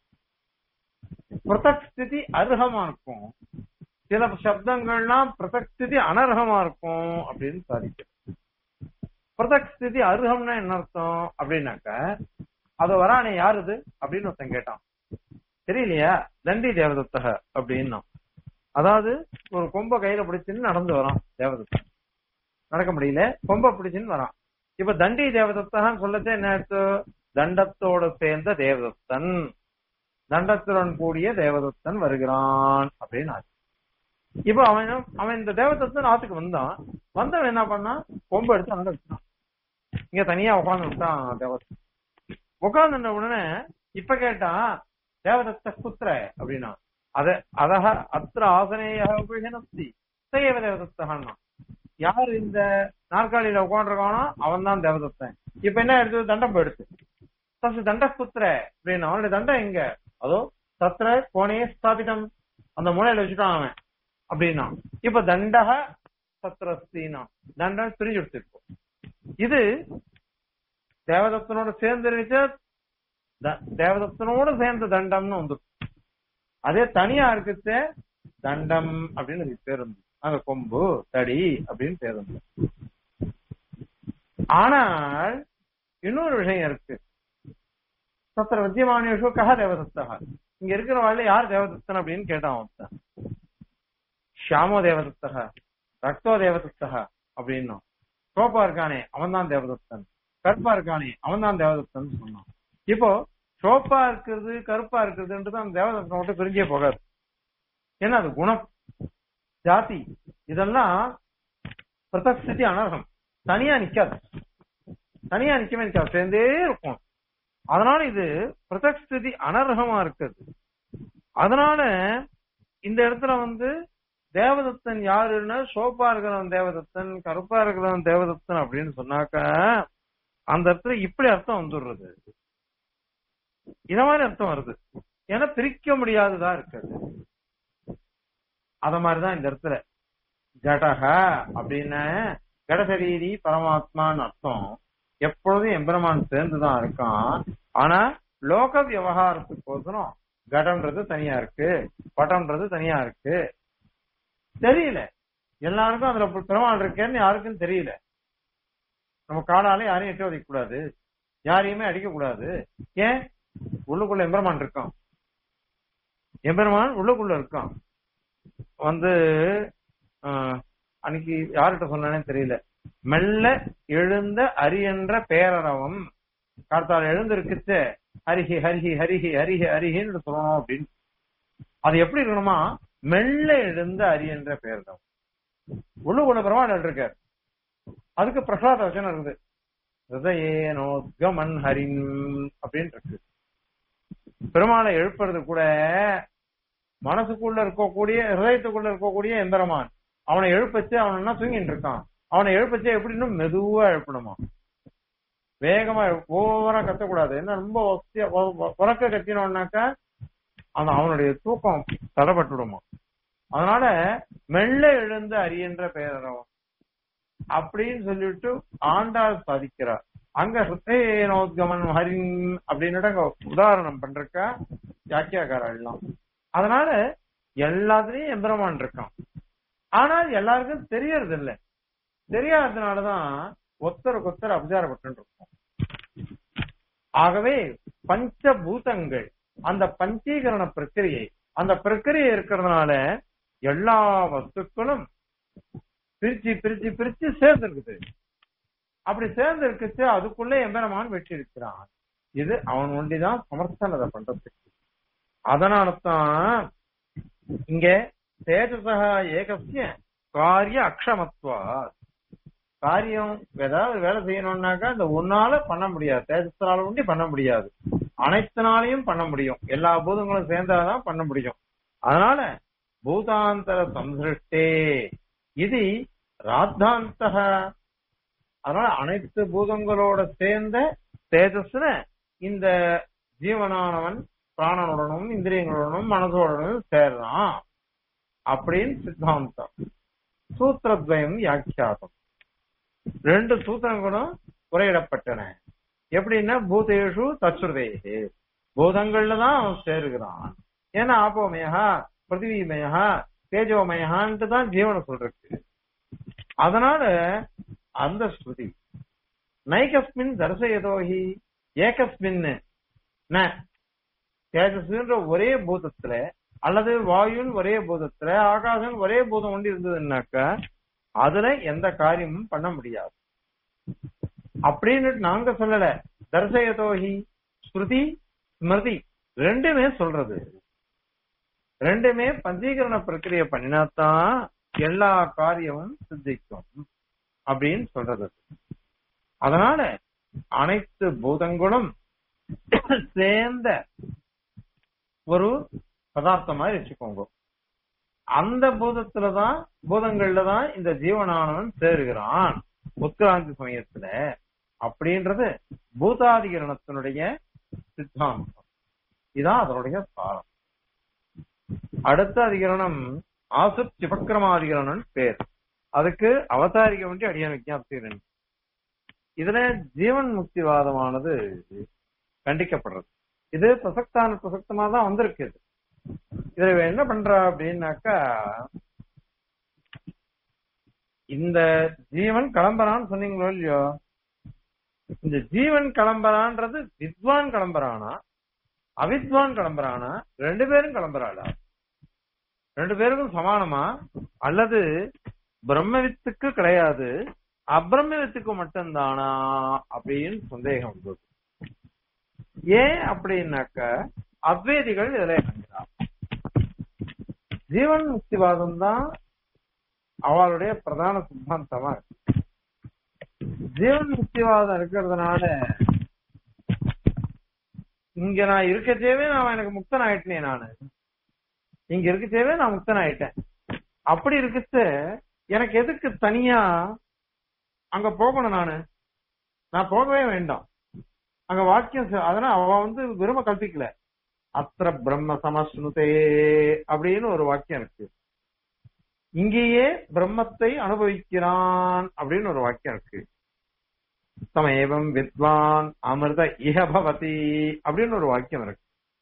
பிரதக் ஸ்திதி அர்ஹமா இருக்கும் சில சப்தங்கள்லாம் பிரதக் ஸ்திதி அனர்ஹமா இருக்கும் அப்படின்னு சாதிக்கிறது பிரதக் ஸ்திதி அர்ஹம்னா என்ன அர்த்தம் அப்படின்னாக்க அது வரானே யாரு இது அப்படின்னு ஒருத்தன் கேட்டான் தெரியலையா தண்டி தேவதத்தக அப்படின்னா அதாவது ஒரு கொம்ப கையில பிடிச்சுன்னு நடந்து வரான் தேவதத்தன் நடக்க முடியல கொம்ப பிடிச்சுன்னு வரான் இப்ப தண்டி தேவதத்தகன்னு சொல்லத்தே என்ன அர்த்தம் தண்டத்தோட சேர்ந்த தேவதத்தன் தண்டத்துடன் கூடிய தேவதத்தன் வருகிறான் அப்படின்னு ஆச்சு இப்ப அவன் அவன் இந்த தேவதத்தன் ஆத்துக்கு வந்தான் வந்தவன் என்ன பண்ணான் கொம்பு எடுத்து அங்க வச்சான் இங்க தனியா உட்கார்ந்து விட்டான் தேவதத்தன் உட்கார்ந்துட்ட உடனே இப்ப கேட்டான் தேவதத்த குத்திர அப்படின்னா அத அதக அத்திர ஆசனேய உபயோகி சைவ தேவதத்தகன்னா யார் இந்த நாற்காலியில உட்காந்துருக்கானோ அவன் தான் தேவதத்தன் இப்ப என்ன எடுத்தது தண்டம் எடுத்து தசு தண்ட குத்திர அப்படின்னு அவனுடைய தண்டம் எங்க அதோ சத்திர கோணையே ஸ்தாபிதம் அந்த மூலையில வச்சுட்டான் அவன் அப்படின்னா இப்ப தண்டக சத்திரஸ்தினா தண்டம் பிரிஞ்சு எடுத்திருப்போம் இது தேவதத்தனோட சேர்ந்து இருந்துச்சு தேவதத்தனோட சேர்ந்த தண்டம்னு வந்து அதே தனியா இருக்குது தண்டம் அப்படின்னு அதுக்கு பேர் வந்து அங்க கொம்பு தடி அப்படின்னு பேர் வந்து ஆனால் இன்னொரு விஷயம் இருக்கு சத்திர வித்தியமானேஷு கஹ தேவதத்தக இங்க இருக்கிற வாழ்ல யார் தேவதத்தன் அப்படின்னு கேட்டான் ஒருத்தன் ஷியாமோ தேவதத்தக ரக்தோ தேவதத்தக அப்படின்னும் சோப்பா இருக்கானே அவன் தான் தேவதத்தன் கருப்பா இருக்கானே அவன் தான் தேவதத்தன் சொன்னான் இப்போ சோப்பா இருக்கிறது கருப்பா இருக்கிறதுன்றது அந்த தேவதத்தனை விட்டு பிரிஞ்சே போகாது ஏன்னா அது குணம் ஜாதி இதெல்லாம் பிரதஸ்தி அனர்ஹம் தனியா நிக்காது தனியா நிக்கவே நிக்காது சேர்ந்தே இருக்கும் அதனால இது பிரதஸ்தி அனர்ஹமா இருக்குது அதனால இந்த இடத்துல வந்து தேவதத்தன் யாருன்னா சோப்பா இருக்கிறவன் தேவதத்தன் கருப்பா இருக்கிறவன் தேவதத்தன் அப்படின்னு சொன்னாக்க அந்த இடத்துல இப்படி அர்த்தம் வந்துடுறது இத மாதிரி அர்த்தம் வருது ஏன்னா பிரிக்க முடியாததா இருக்குது அத மாதிரிதான் இந்த இடத்துல கடக அப்படின்னு கடசரீரி பரமாத்மான்னு அர்த்தம் எப்பொழுதும் எம்பெருமான் சேர்ந்துதான் இருக்கான் ஆனா லோக விவகாரத்துக்கோசரம் கடன்றது தனியா இருக்கு பட்டம்ன்றது தனியா இருக்கு தெரியல எல்லாருக்கும் அதுல பெருமாள் இருக்கேன்னு யாருக்கும் தெரியல நம்ம காலால யாரையும் எட்டி உதைக்க கூடாது யாரையுமே அடிக்க கூடாது ஏன் உள்ளுக்குள்ள எம்பெருமான் இருக்கான் எம்பெருமான் உள்ளுக்குள்ள இருக்கான் வந்து அன்னைக்கு யார்கிட்ட சொன்னேனே தெரியல மெல்ல எழுந்த அரியன்ற பேரறவம் கார்த்தால எழுந்திருக்குச்சு ஹரிஹி ஹரிஹி ஹரிஹி ஹரிஹி ஹரிஹின்னு சொல்லணும் அப்படின்னு அது எப்படி இருக்கணுமா மெல்ல எழுந்த அரியன்ற பேரறவம் உள்ளுக்குள்ள பெருமாள் இருக்காரு அதுக்கு பிரசாத வச்சனம் இருக்குது ஹிருதயேனோத்கமன் ஹரின் அப்படின்னு இருக்கு பெருமாளை எழுப்புறது கூட மனசுக்குள்ள இருக்கக்கூடிய ஹிருதயத்துக்குள்ள இருக்கக்கூடிய எந்திரமான் அவனை எழுப்பச்சு அவன் என்ன தூங்கிட்டு இருக்கான் அவனை எழுப்பச்சு எப்படின்னு மெதுவா எழுப்பணுமா வேகமா ஓவரா கத்தக்கூடாது என்ன ரொம்ப உறக்க கத்தினோம்னாக்கா அந்த அவனுடைய தூக்கம் தடப்பட்டுடுமா அதனால மெல்ல எழுந்த அரியன்ற பெயரவன் அப்படின்னு சொல்லிட்டு ஆண்டாள் சாதிக்கிறார் அங்க ஹிருத்தேனோத்கமன் ஹரின் அப்படின்னு அங்க உதாரணம் பண்றக்கா யாக்கியாக்காரா எல்லாம் அதனால எல்லாத்துலயும் எந்திரமான் இருக்கான் ஆனால் எல்லாருக்கும் தெரியறது இல்ல தெரியாததுனாலதான் ஒத்தருக்கு ஒத்தர் அபச்சாரப்பட்டு இருக்கோம் ஆகவே பஞ்சபூதங்கள் அந்த பஞ்சீகரண பிரக்கிரியை அந்த பிரக்கிரியை இருக்கிறதுனால எல்லா வஸ்துக்களும் பிரிச்சு பிரிச்சு பிரிச்சு சேர்ந்து இருக்குது அப்படி சேர்ந்து இருக்குச்சு அதுக்குள்ள எம்பெருமான் வெற்றி இருக்கிறான் இது அவன் ஒண்டிதான் சமர்த்தன் அதை பண்றதுக்கு அதனாலதான் இங்க தேஜசா ஏகசிய காரிய அக்ஷமத்துவா காரியம் ஏதாவது வேலை செய்யணும்னாக்கா இந்த ஒன்னால பண்ண முடியாது தேஜஸ்னால ஒண்டி பண்ண முடியாது அனைத்து பண்ண முடியும் எல்லா பூதங்களும் சேர்ந்தாதான் பண்ண முடியும் அதனால பூதாந்தர சம்சிருஷ்டே இது ராத்தாந்தக அதனால அனைத்து பூதங்களோட சேர்ந்த தேஜஸ்ல இந்த ஜீவனானவன் பிராணனுடனும் இந்திரியங்களுடனும் மனதோடனும் சேர்றான் அப்படின்னு சித்தாந்தம் சூத்திரத்வயம் வியாக்கியாதம் ரெண்டு சூத்திரங்களும் உரையிடப்பட்டன எப்படின்னா பூதேஷு தச்சுருதேகே பூதங்கள்ல தான் அவன் சேருகிறான் ஏன்னா ஆப்போமயா பிருத்திவிமயா தேஜோமயான்ட்டு தான் ஜீவனை சொல்றது அதனால அந்த ஸ்ருதி நைகஸ்மின் தர்சயதோஹி ஏகஸ்மின் ந தேஜஸ்ன்ற ஒரே பூதத்துல அல்லது வாயுன்னு ஒரே பூதத்துல ஆகாசம் ஒரே பூதம் ஒன்று இருந்ததுன்னாக்க அதுல எந்த காரியமும் பண்ண முடியாது அப்படின்னு நாங்க சொல்லல தர்சயதோஹி ஸ்ருதி ஸ்மிருதி ரெண்டுமே சொல்றது ரெண்டுமே பஞ்சீகரண பிரக்கிரிய பண்ணினாத்தான் எல்லா காரியமும் சித்திக்கும் அப்படின்னு சொல்றது அதனால அனைத்து பூதங்களும் சேர்ந்த ஒரு பதார்த்தம் மாதிரி வச்சுக்கோங்க அந்த பூதத்துலதான் பூதங்கள்ல தான் இந்த ஜீவனானவன் சேருகிறான் உத்கிராந்தி சமயத்துல அப்படின்றது பூதாதிகரணத்தினுடைய சித்தாந்தம் இதான் அதனுடைய சாரம் அடுத்த அதிகரணம் ஆசுப் சிவக்கிரமாதிகரணம் பேர் அதுக்கு அவதாரிக்க வேண்டிய அடியான விஜாப்தி இதுல ஜீவன் முக்திவாதமானது கண்டிக்கப்படுறது இது பிரசக்தான பிரசக்தமா தான் வந்திருக்கு இது இதுல இவன் என்ன பண்றா அப்படின்னாக்கா இந்த ஜீவன் கிளம்புறான்னு சொன்னீங்களோ இல்லையோ இந்த ஜீவன் கிளம்புறான்றது வித்வான் கிளம்புறானா அவித்வான் கிளம்புறானா ரெண்டு பேரும் கிளம்புறாளா ரெண்டு பேருக்கும் சமானமா அல்லது பிரம்மவித்துக்கு கிடையாது அப்பிரம்மவித்துக்கு மட்டும்தானா அப்படின்னு சந்தேகம் வந்தது ஏன் அப்படின்னாக்க அத்வேதிகள் இதுல இறங்குறாங்க ஜீவன் முக்திவாதம் தான் அவளுடைய பிரதான சித்தாந்தமா இருக்கு ஜீவன் முக்திவாதம் இருக்கிறதுனால இங்க நான் இருக்கச்சேவே நான் எனக்கு முக்தன் ஆயிட்டேனே நானு இங்க இருக்கச்சேவே நான் முக்தன் ஆயிட்டேன் அப்படி இருக்கச்சு எனக்கு எதுக்கு தனியா அங்க போகணும் நானு நான் போகவே வேண்டாம் அங்க வாக்கியம் செ- அதனால அவ வந்து விரும்ப கல்பிக்கல அத்திர பிரம்ம சமஸ்னுதே அப்படின்னு ஒரு வாக்கியம் இருக்கு இங்கேயே பிரம்மத்தை அனுபவிக்கிறான் அப்படின்னு ஒரு வாக்கியம் இருக்கு சமேவம் வித்வான் அமிர்த இஹ பவதி அப்படின்னு ஒரு வாக்கியம் இருக்கு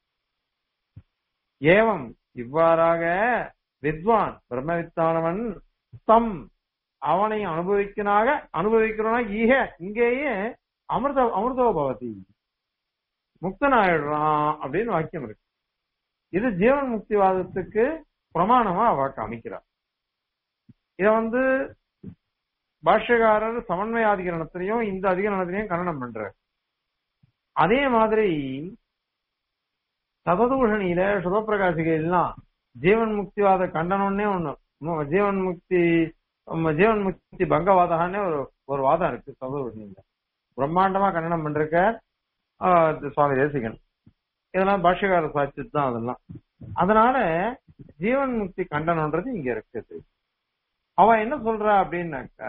ஏவம் இவ்வாறாக வித்வான் பிரம்மவித்தானவன் தம் அவனை அனுபவிக்கனாக அனுபவிக்கிறோனா ஈக இங்கேயே அமிர்த அமிர்தோ பவதி முக்தனாயிடுறான் அப்படின்னு வாக்கியம் இருக்கு இது ஜீவன் முக்திவாதத்துக்கு பிரமாணமா அவ காமிக்கிறார் இத வந்து பாஷ்யக்காரர் சமன்வய அதிகரணத்திலையும் இந்த அதிகரணத்திலையும் கண்டனம் பண்றார் அதே மாதிரி சததூஷணியில சுபப்பிரகாசிகெல்லாம் ஜீவன் முக்திவாத கண்டனம்னே ஒண்ணு மு- ஜீவன் முக்தி உம், ஜீவன் முக்தி பங்கவாதகான்னு ஒரு ஒரு வாதம் இருக்கு சததூஷணியில பிரம்மாண்டமா கண்டனம் பண்றக்க சுவாமி தேசிகன் இதெல்லாம் பாஷ்யக்கார சாட்சி தான் அதெல்லாம் அதனால ஜீவன் முக்தி கண்டனம்ன்றது இங்க இருக்குது அவன் என்ன சொல்றா அப்படின்னாக்கா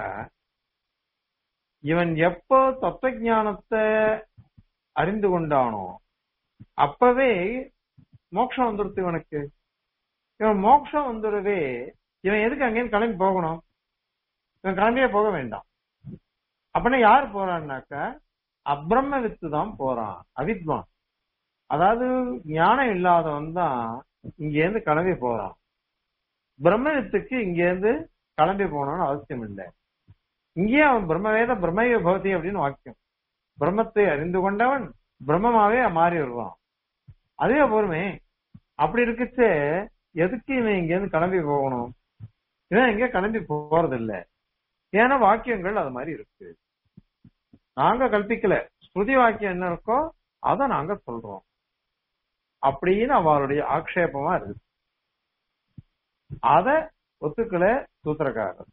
இவன் எப்போ தத்துவ ஞானத்தை அறிந்து கொண்டானோ அப்பவே மோட்சம் வந்துடுது இவனுக்கு இவன் மோட்சம் வந்துடவே இவன் எதுக்கு அங்கேயும் கிளம்பி போகணும் இவன் கிளம்பியே போக வேண்டாம் அப்படின்னா யார் போறான்னாக்கா அப்ரம்ம வித்து தான் போறான் அவித்வான் அதாவது ஞானம் இல்லாதவன் தான் இங்க இருந்து கிளம்பி போறான் பிரம்ம வித்துக்கு இங்க இருந்து கிளம்பி போகணும்னு அவசியம் இல்லை இங்கேயே அவன் பிரம்மவேத பிரம்மய பவதி அப்படின்னு வாக்கியம் பிரம்மத்தை அறிந்து கொண்டவன் பிரம்மமாவே மாறி வருவான் அதே பொறுமை அப்படி இருக்குச்சு எதுக்கு இவன் இங்க இருந்து கிளம்பி போகணும் இவன் எங்க கிளம்பி போறது இல்ல ஏன்னா வாக்கியங்கள் அது மாதிரி இருக்கு நாங்க கல்பிக்கல ஸ்ருதி வாக்கியம் என்ன இருக்கோ அதை நாங்க சொல்றோம் அப்படின்னு அவருடைய ஆக்ஷேபமா இருக்கு அத ஒத்துக்கல சூத்திரக்காரர்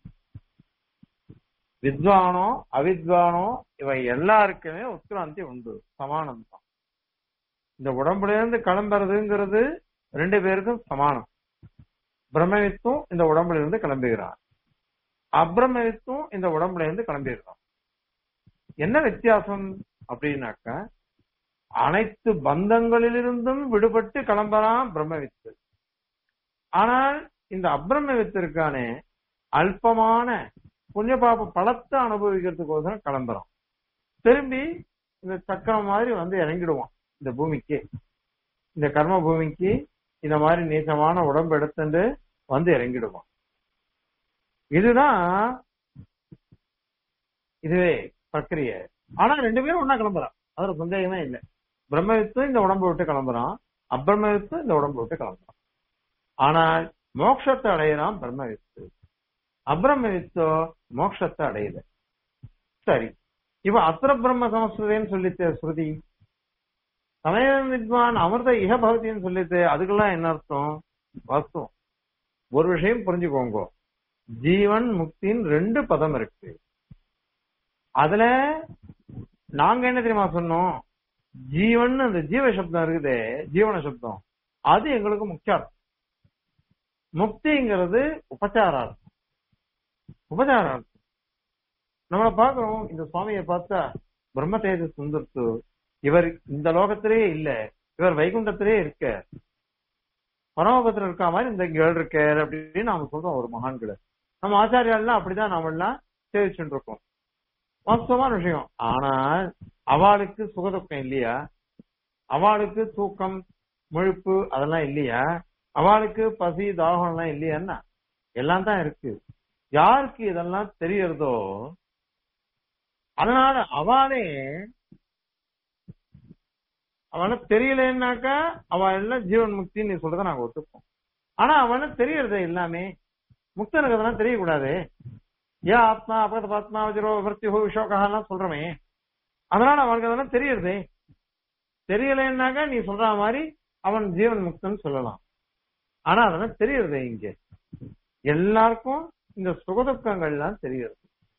வித்வானோ அவித்வானோ இவை எல்லாருக்குமே உத்கிராந்தி உண்டு சமானம் தான் இந்த உடம்புல இருந்து கிளம்புறதுங்கிறது ரெண்டு பேருக்கும் சமானம் பிரம்மவித்தும் இந்த உடம்புல இருந்து கிளம்புகிறான் அப்ரமவித்தும் இந்த உடம்புல இருந்து கிளம்பிடுறான் என்ன வித்தியாசம் அப்படின்னாக்க அனைத்து பந்தங்களிலிருந்தும் விடுபட்டு கிளம்புறான் பிரம்மவித்து ஆனால் இந்த அப்ரமவித்து இருக்கானே அல்பமான புண்ணிய பாப பலத்தை அனுபவிக்கிறதுக்கோசரம் கிளம்புறான் திரும்பி இந்த சக்கரம் மாதிரி வந்து இறங்கிடுவான் இந்த பூமிக்கு இந்த கர்ம பூமிக்கு இந்த மாதிரி நீச்சமான உடம்பு எடுத்துட்டு வந்து இறங்கிடுவான் இதுதான் இதுவே பிரக்கிரிய ஆனா ரெண்டு பேரும் ஒன்னா கிளம்புறான் அதுல சந்தேகமே இல்லை பிரம்மவித்தும் இந்த உடம்பு விட்டு கிளம்புறான் அப்ரமவித்தும் இந்த உடம்பு விட்டு கிளம்புறான் ஆனால் மோட்சத்தை அடையிறான் பிரம்மவித்து அப்ரமவித்தோ மோட்சத்தை அடையல சரி இப்ப அத்திர பிரம்ம சமஸ்கிருதேன்னு சொல்லிட்டு ஸ்ருதி சமயம் வித்வான் அமிர்த இக பகவதின்னு சொல்லிட்டு அதுக்கெல்லாம் என்ன அர்த்தம் வாஸ்தவம் ஒரு விஷயம் புரிஞ்சுக்கோங்க ஜீவன் முக்தின்னு ரெண்டு பதம் இருக்கு அதுல நாங்க என்ன தெரியுமா சொன்னோம் ஜீவன் அந்த ஜீவ சப்தம் இருக்குதே ஜீவன சப்தம் அது எங்களுக்கு முக்கியார்த்தம் முக்திங்கிறது உபச்சாரார்த்தம் உபச்சாரார்த்தம் நம்மள பாக்குறோம் இந்த சுவாமியை பார்த்தா பிரம்ம தேஜஸ் வந்துருத்து இவர் இந்த லோகத்திலேயே இல்ல இவர் வைகுண்டத்திலே இருக்க பரமபத்திரம் இருக்க மாதிரி இந்த கேள் இருக்கார் அப்படின்னு நாம சொல்றோம் ஒரு மகான்களை நம்ம ஆச்சாரியாலாம் அப்படிதான் நாம எல்லாம் சேவிச்சுட்டு இருக்கோம் வாஸ்தவமான விஷயம் ஆனால் அவளுக்கு சுகதுக்கம் இல்லையா அவளுக்கு தூக்கம் முழுப்பு அதெல்லாம் இல்லையா அவளுக்கு பசி தாகம் எல்லாம் இல்லையான்னா எல்லாம் தான் இருக்கு யாருக்கு இதெல்லாம் தெரியறதோ அதனால அவளே அவனுக்கு தெரியலன்னாக்கா அவ எல்லாம் ஜீவன் முக்தின்னு நீ சொல்றத நாங்க ஒத்துப்போம் ஆனா அவனுக்கு தெரியறது எல்லாமே முக்தனுக்கு அதெல்லாம் தெரியக்கூடாது ஏன் ஆத்மா அபகத பாத்மா வஜ்ரோ விபர்த்தியோ விஷோகெல்லாம் சொல்றமே அதனால அவனுக்கு அதெல்லாம் தெரியறதே தெரியலன்னாக்கா நீ சொல்ற மாதிரி அவன் ஜீவன் முக்தன் சொல்லலாம் ஆனா அதெல்லாம் தெரியறதே இங்க எல்லாருக்கும் இந்த சுகதுக்கங்கள்லாம் தெரியறது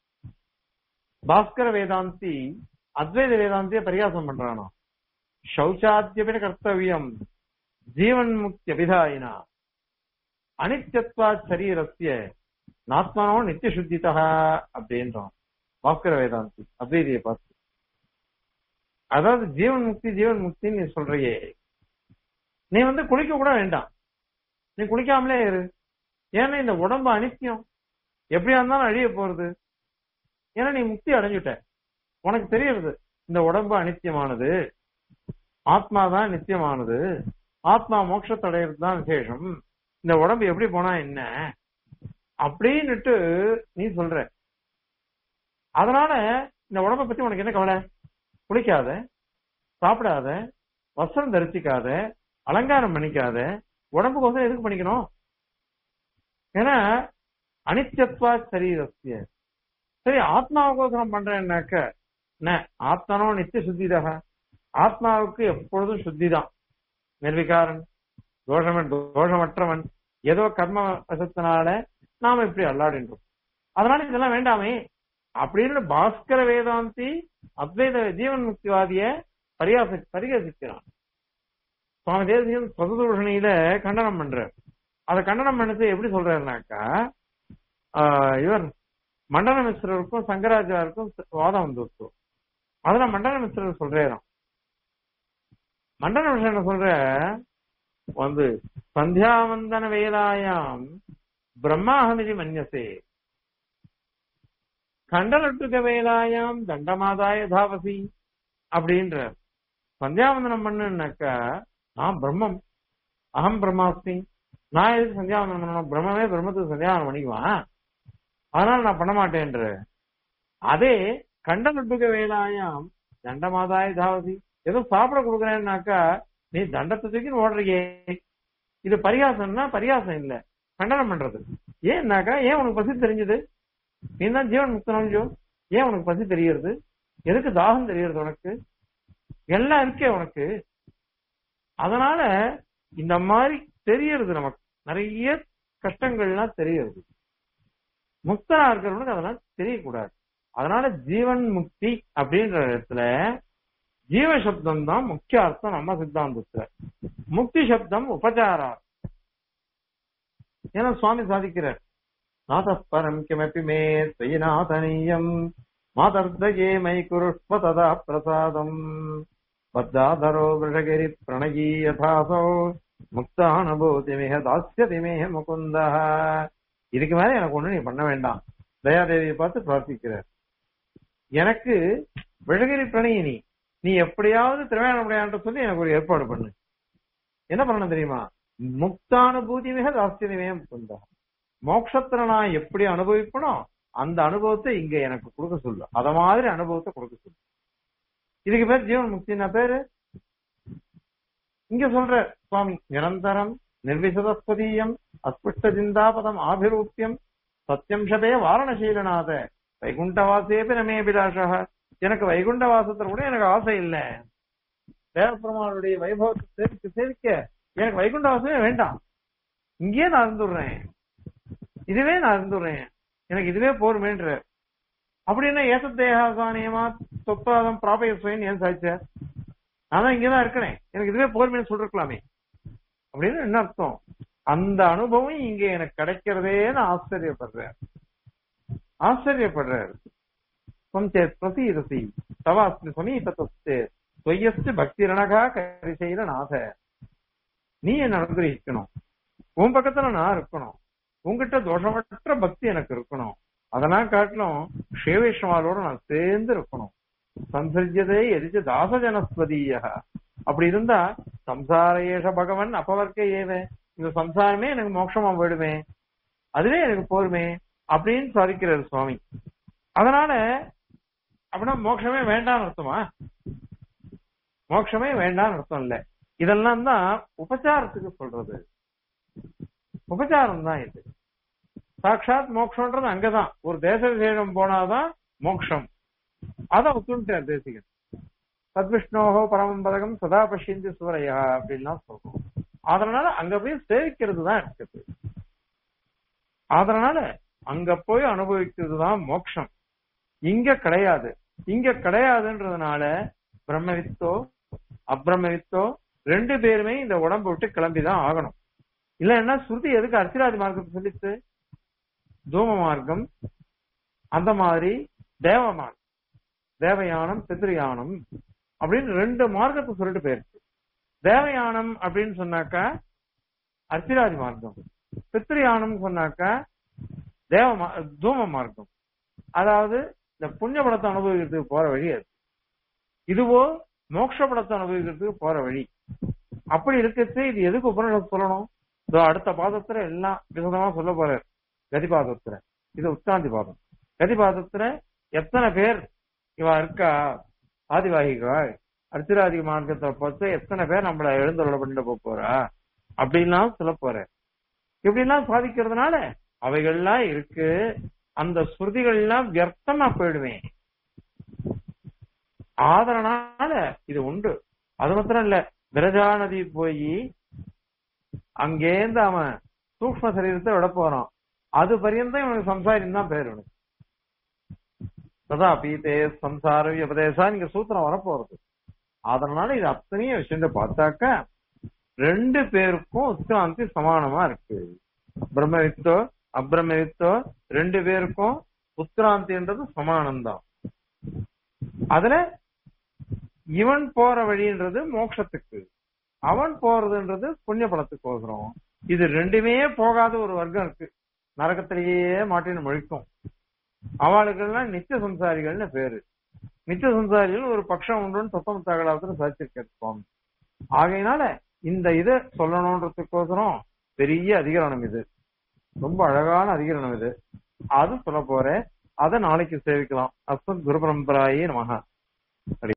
பாஸ்கர வேதாந்தி அத்வைத வேதாந்திய பரிகாசம் பண்றானோ சௌச்சாத்தியபின கர்த்தவியம் ஜீவன் முக்தி அபிதாயினா அனித்யத்வா சரீரஸ்ய நாத்மனோ நித்திய சுத்திதா அப்படின்றான் பாஸ்கர வேதாந்தி அத்வைதியை பார்த்து அதாவது ஜீவன் முக்தி ஜீவன் முக்தின்னு நீ சொல்றியே நீ வந்து குளிக்க கூட வேண்டாம் நீ குளிக்காமலே இரு ஏன்னா இந்த உடம்பு அனித்தியம் எப்படியா இருந்தாலும் அழிய போறது ஏன்னா நீ முக்தி அடைஞ்சுட்ட உனக்கு தெரியுது இந்த உடம்பு அனித்தியமானது ஆத்மா தான் நித்தியமானது ஆத்மா மோட்சத்தை அடையிறது தான் விசேஷம் இந்த உடம்பு எப்படி போனா என்ன அப்படின்னுட்டு நீ சொல்ற அதனால இந்த உடம்ப பத்தி உனக்கு என்ன கவலை குளிக்காத சாப்பிடாத வஸ்திரம் தரிசிக்காத அலங்காரம் பண்ணிக்காத உடம்புக்கோசம் எதுக்கு பண்ணிக்கணும் ஏன்னா அனித்யத்வா சரீரஸ்ய சரி ஆத்மாவுக்கோசரம் பண்றேன்னாக்க என்ன ஆத்மனோ நித்திய சுத்திதாக ஆத்மாவுக்கு எப்பொழுதும் சுத்தி தான் நிர்விகாரன் தோஷமன் தோஷமற்றவன் ஏதோ கர்ம வசத்தினால நாம இப்படி அல்லாடின்றோம் அதனால இதெல்லாம் வேண்டாமே அப்படின்னு பாஸ்கர வேதாந்தி அத்வைத ஜீவன் முக்திவாதிய பரியாச பரிகசிக்கிறான் சுவாமி தேசியம் சதுதூஷணியில கண்டனம் பண்றார் அதை கண்டனம் பண்ணது எப்படி சொல்றாருனாக்கா இவர் மண்டல மிஸ்ரருக்கும் சங்கராச்சாருக்கும் வாதம் வந்துருச்சு அதுல மண்டல மிஸ்ரர் சொல்றாராம் மண்டல மிஸ்ரர் என்ன சொல்ற வந்து சந்தியாவந்தன வேலாயாம் பிரம்மாஹமிதி மன்யசே கண்டலட்டுக வேலாயாம் தண்டமாதாய தாவசி அப்படின்ற சந்தியாவந்தனம் பண்ணுனாக்கா நான் பிரம்மம் அகம் பிரம்மாஸ்மி நான் எதுக்கு சந்தியாவந்தனம் பண்ணணும் பிரம்மமே பிரம்மத்துக்கு சந்தியாவனம் பண்ணிக்குவான் அதனால நான் பண்ண மாட்டேன்ற அதே கண்டலட்டுக வேலாயாம் தண்டமாதாய தாவசி ஏதோ சாப்பிட கொடுக்குறேன்னாக்கா நீ தண்டத்தை தூக்கி ஓடுறியே இது பரிகாசம்னா பரிகாசம் இல்ல கண்டனம் பண்றது ஏன்னாக்கா ஏன் உனக்கு பசி தெரிஞ்சது நீ தான் ஜீவன் முக்தனோ ஏன் உனக்கு பசி தெரியறது எதுக்கு தாகம் தெரியறது உனக்கு எல்லாம் இருக்கே உனக்கு அதனால இந்த மாதிரி தெரியறது நமக்கு நிறைய கஷ்டங்கள்லாம் தெரியறது முக்தனா இருக்கிறவனுக்கு அதெல்லாம் தெரியக்கூடாது அதனால ஜீவன் முக்தி அப்படின்ற இடத்துல ஜீவ சப்தம் தான் முக்கிய அர்த்தம் நம்ம சித்தாந்தத்துல முக்தி சப்தம் உபச்சாரா ஏன்னா சுவாமி சாதிக்கிறார் நாதப்பரம் கிமப்பி மே ஸ்வயிநாதனீயம் மாதர்தயே மை குருஷ்வ ததா பிரசாதம் பத்தாதரோ விஷகிரி பிரணயீ யதாசோ முக்தானுபூதிமிக தாஸ்யதி மே முகுந்தா இதுக்கு மேல எனக்கு ஒண்ணு நீ பண்ண வேண்டாம் தயாதேவியை பார்த்து பிரார்த்திக்கிறார் எனக்கு விழகிரி பிரணயினி நீ எப்படியாவது திருவேணமுடையான்ற சொல்லி எனக்கு ஒரு ஏற்பாடு பண்ணு என்ன பண்ணணும் தெரியுமா முக்தானுபூதி மிக தாஸ்தியமே முகுந்தா மோட்சத்துல நான் எப்படி அனுபவிப்பனோ அந்த அனுபவத்தை இங்க எனக்கு கொடுக்க சொல்லு அத மாதிரி அனுபவத்தை கொடுக்க சொல்லு இதுக்கு பேர் ஜீவன் முக்தினா பேரு இங்க சொல்ற சுவாமி நிரந்தரம் நிர்விசதஸ்பதீயம் அஸ்புஷ்ட சிந்தாபதம் ஆபிரூப்பியம் சத்தியம் ஷபே வாரணசீலநாத வைகுண்டவாசேபி நமே அபிலாஷா எனக்கு வைகுண்ட வாசத்துல கூட எனக்கு ஆசை இல்ல தேவப்பெருமானுடைய வைபவத்தை சேவிக்க சேவிக்க எனக்கு வைகுண்ட வாசமே வேண்டாம் இங்கேயே நான் இருந்துடுறேன் இதுவே நான் இருந்துடுறேன் எனக்கு இதுவே போருமேன்ற அப்படின்னா ஏச தேகாசானியமா சொப்பாதம் பிராபய சுயன் ஏன் சாதிச்சார் நான் தான் இங்கதான் இருக்கிறேன் எனக்கு இதுவே போருமேன்னு சொல்லிருக்கலாமே அப்படின்னு என்ன அர்த்தம் அந்த அனுபவம் இங்க எனக்கு கிடைக்கிறதேன்னு ஆச்சரியப்படுறார் ஆச்சரியப்படுறாரு கொஞ்சேத் பிரசீதசி தவாஸ்மி சமீபத்தஸ்து தொய்யஸ்து பக்தி ரணகா கரிசைல நாத நீ என்ன அனுகிரகிக்கணும் உன் பக்கத்துல நான் இருக்கணும் உங்ககிட்ட தோஷமற்ற பக்தி எனக்கு இருக்கணும் அதெல்லாம் காட்டிலும் ஷேவேஷ்மாலோட நான் சேர்ந்து இருக்கணும் சம்சர்ஜதே எரிச்ச தாசஜனஸ்வதீய அப்படி இருந்தா சம்சார ஏஷ பகவன் அப்பவர்க்க ஏவே இந்த சம்சாரமே எனக்கு மோட்சமா போயிடுமே அதுவே எனக்கு போருமே அப்படின்னு சாதிக்கிறார் சுவாமி அதனால அப்படின்னா மோட்சமே வேண்டாம்னு அர்த்தமா மோட்சமே வேண்டாம்னு அர்த்தம் இல்ல இதெல்லாம் தான் உபச்சாரத்துக்கு சொல்றது உபச்சாரம் தான் இது சாட்சாத் மோட்சம்ன்றது அங்கதான் ஒரு தேச விசேஷம் போனாதான் மோட்சம் அதான் ஒத்துட்டார் தேசிகன் சத்விஷ்ணோகோ பரமம் பதகம் சதா பஷ்யந்தி சூரையா அப்படின்லாம் சொல்றோம் அதனால அங்க போய் சேவிக்கிறது தான் இருக்குது அதனால அங்க போய் அனுபவிக்கிறது தான் மோட்சம் இங்க கிடையாது இங்க கிடையாதுன்றதுனால பிரம்மவித்தோ அப்பிரமவித்தோ ரெண்டு பேருமே இந்த உடம்பு விட்டு கிளம்பிதான் ஆகணும் இல்லைன்னா ஸ்ருதி எதுக்கு அர்ச்சிராதி மார்க்கத்தை சொல்லிச்சு தூம மார்க்கம் அந்த மாதிரி தேவ மார்க்கம் தேவயானம் பித்ருயானம் அப்படின்னு ரெண்டு மார்க்கத்தை சொல்லிட்டு போயிருக்கு தேவயானம் அப்படின்னு சொன்னாக்கா அர்ச்சிராதி மார்க்கம் பித்ருயானம் சொன்னாக்கா தேவ மா- தூம மார்க்கம் அதாவது இந்த புண்ணிய படத்தை அனுபவிக்கிறதுக்கு போற வழி அது இதுவோ மோட்ச படத்தை அனுபவிக்கிறதுக்கு போற வழி அப்படி இருக்கிறது இது எதுக்கு உபநிஷத்து சொல்லணும் இதோ அடுத்த பாதத்துல எல்லாம் விசதமா சொல்ல போறார் கதிபாதத்துல இது உத்தாந்தி பாதம் கதிபாதத்துல எத்தனை பேர் இவ இருக்கா ஆதிவாகிகா அர்த்திராதி மார்க்கத்தை பார்த்து எத்தனை பேர் நம்மள எழுந்தருள பண்ணிட்டு போக போறா அப்படின்லாம் சொல்ல போற இப்படிலாம் சாதிக்கிறதுனால அவைகள்லாம் இருக்கு அந்த ஸ்ருதிகள்லாம் வியர்த்தமா போயிடுவேன் ஆதரனால இது உண்டு அது மாத்திரம் இல்ல விரஜா நதி போய் அங்கேருந்து அவன் சூக்ம சரீரத்தை விட போறான் அது பரியந்தம் இவனுக்கு சம்சாரின்னு தான் பேர் இவனுக்கு ததா பீதே சம்சார உபதேசா இங்க சூத்திரம் வரப்போறது அதனால இது அத்தனையும் விஷயத்த பார்த்தாக்க ரெண்டு பேருக்கும் உத்கிராந்தி சமானமா இருக்கு பிரம்மவித்தோ அப்பிரமவித்தோ ரெண்டு பேருக்கும் உத்கிராந்தின்றது சமானம்தான் அதுல இவன் போற வழின்றது மோட்சத்துக்கு அவன் போறதுன்றது புண்ணிய பலத்துக்கு போகிறோம் இது ரெண்டுமே போகாத ஒரு வர்க்கம் இருக்கு நரகத்திலேயே மாட்டின்னு முழிக்கும் அவளுக்கெல்லாம் நித்திய சம்சாரிகள்னு பேரு நித்திய சம்சாரிகள் ஒரு பட்சம் உண்டுன்னு சொத்தம் தகவலாத்துல சாதிச்சிருக்காரு சுவாமி ஆகையினால இந்த இதை சொல்லணுன்றதுக்கோசரம் பெரிய அதிகரணம் இது ரொம்ப அழகான அதிகரணம் இது அது சொல்ல போறேன் அதை நாளைக்கு சேவிக்கலாம் அஸ்மத் குரு பரம்பராயே நமக